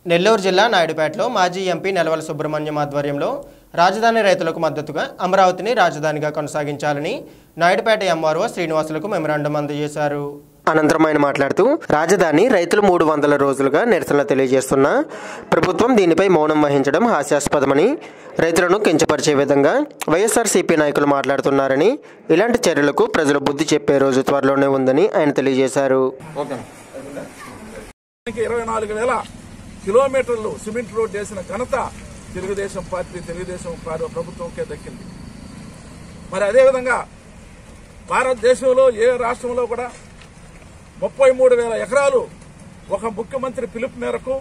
నెల్లూరు జిల్లా నాయుడుపేటలో మాజీ ఎంపీ నెలవల సుబ్రహ్మణ్యం ఆధ్వర్యంలో రాజధాని రైతులకు మద్దతుగా అమరావతిని రాజధానిగా కొనసాగించాలని నాయుడుపేట ఎంఆర్ఓ శ్రీనివాసులకు మెమరాండం అందజేశారు అనంతరం ఆయన మాట్లాడుతూ రాజధాని రైతులు మూడు వందల రోజులుగా నిరసనలు తెలియజేస్తున్న ప్రభుత్వం దీనిపై మౌనం వహించడం హాస్యాస్పదమని రైతులను కించపరిచే విధంగా వైఎస్ఆర్సీపీ నాయకులు మాట్లాడుతున్నారని ఇలాంటి చర్యలకు ప్రజలు బుద్ధి చెప్పే రోజు త్వరలోనే ఉందని ఆయన తెలియజేశారు దానికి ఇరవై నాలుగు వేల కిలోమీటర్లు సిమెంట్ రోడ్ వేసిన ఘనత తెలుగుదేశం పార్టీ తెలుగుదేశం పార్టీ ప్రభుత్వంకే దక్కింది మరి అదేవిధంగా భారతదేశంలో ఏ రాష్ట్రంలో కూడా ముప్పై మూడు వేల ఎకరాలు ఒక ముఖ్యమంత్రి పిలుపు మేరకు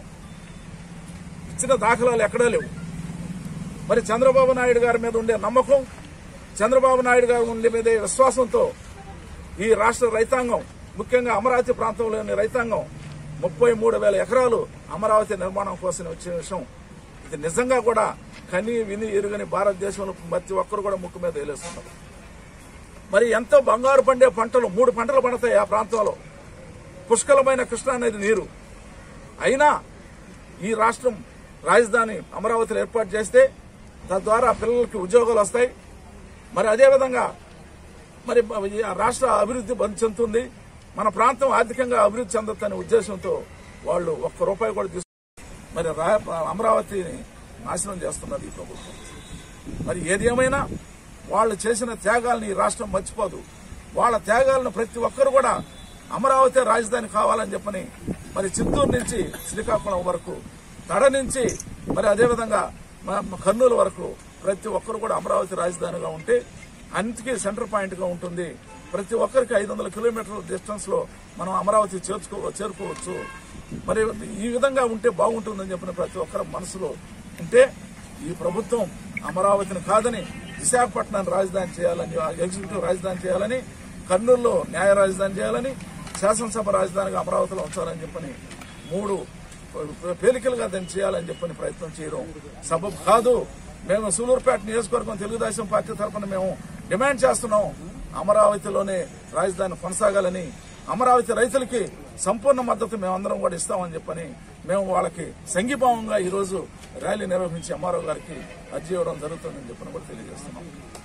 ఇచ్చిన దాఖలాలు ఎక్కడా లేవు మరి చంద్రబాబు నాయుడు గారి మీద ఉండే నమ్మకం చంద్రబాబు నాయుడు గారి ఉండే మీదే విశ్వాసంతో ఈ రాష్ట్ర రైతాంగం ముఖ్యంగా అమరావతి ప్రాంతంలోని రైతాంగం ముప్పై మూడు వేల ఎకరాలు అమరావతి నిర్మాణం కోసం వచ్చిన విషయం ఇది నిజంగా కూడా కని విని ఎరుగని భారతదేశంలో ప్రతి ఒక్కరు కూడా ముక్కు మీద వేలేస్తున్నారు మరి ఎంతో బంగారు పండే పంటలు మూడు పంటలు పండుతాయి ఆ ప్రాంతంలో పుష్కలమైన కృష్ణా నది నీరు అయినా ఈ రాష్ట్రం రాజధాని అమరావతిలో ఏర్పాటు చేస్తే తద్వారా పిల్లలకి ఉద్యోగాలు వస్తాయి మరి అదేవిధంగా మరి ఈ రాష్ట్ర అభివృద్ధి బంద్ చెందుతుంది మన ప్రాంతం ఆర్థికంగా అభివృద్ధి చెందొద్దనే ఉద్దేశంతో వాళ్ళు ఒక్క రూపాయి కూడా తీసుకు మరి రా- అమరావతిని నాశనం చేస్తున్నది ఈ ప్రభుత్వం మరి ఏది ఏమైనా వాళ్ళు చేసిన త్యాగాలను ఈ రాష్ట్రం మర్చిపోదు వాళ్ళ త్యాగాలను ప్రతి ఒక్కరు కూడా అమరావతి రాజధాని కావాలని చెప్పని మరి చిత్తూరు నుంచి శ్రీకాకుళం వరకు తడ నుంచి మరి అదేవిధంగా మ- మ- కర్నూలు వరకు ప్రతి ఒక్కరు కూడా అమరావతి రాజధానిగా ఉంటే అన్నిటికీ సెంటర్ పాయింట్ గా ఉంటుంది ప్రతి ఒక్కరికి ఐదు వందల కిలోమీటర్ల డిస్టెన్స్ లో మనం అమరావతి చేర్చుకో చేరుకోవచ్చు మరి ఈ విధంగా ఉంటే బాగుంటుందని చెప్పిన ప్రతి ఒక్కరి మనసులో ఉంటే ఈ ప్రభుత్వం అమరావతిని కాదని విశాఖపట్నాన్ని రాజధాని చేయాలని ఎగ్జిక్యూటివ్ రాజధాని చేయాలని కర్నూలులో న్యాయ రాజధాని చేయాలని శాసనసభ రాజధానిగా అమరావతిలో ఉంచాలని చెప్పని మూడు పేలికలుగా దాన్ని చేయాలని చెప్పని ప్రయత్నం చేయడం సబబు కాదు మేము సూలూరుపేట నియోజకవర్గం తెలుగుదేశం పార్టీ తరఫున మేము డిమాండ్ చేస్తున్నాం అమరావతిలోనే రాజధాని కొనసాగాలని అమరావతి రైతులకి సంపూర్ణ మద్దతు మేమందరం కూడా ఇస్తామని చెప్పని మేము వాళ్ళకి సంఘీభావంగా ఈ రోజు ర్యాలీ నిర్వహించి ఎంఆర్ఓ గారికి అర్జీ ఇవ్వడం జరుగుతుందని చెప్పని కూడా తెలియజేస్తున్నాం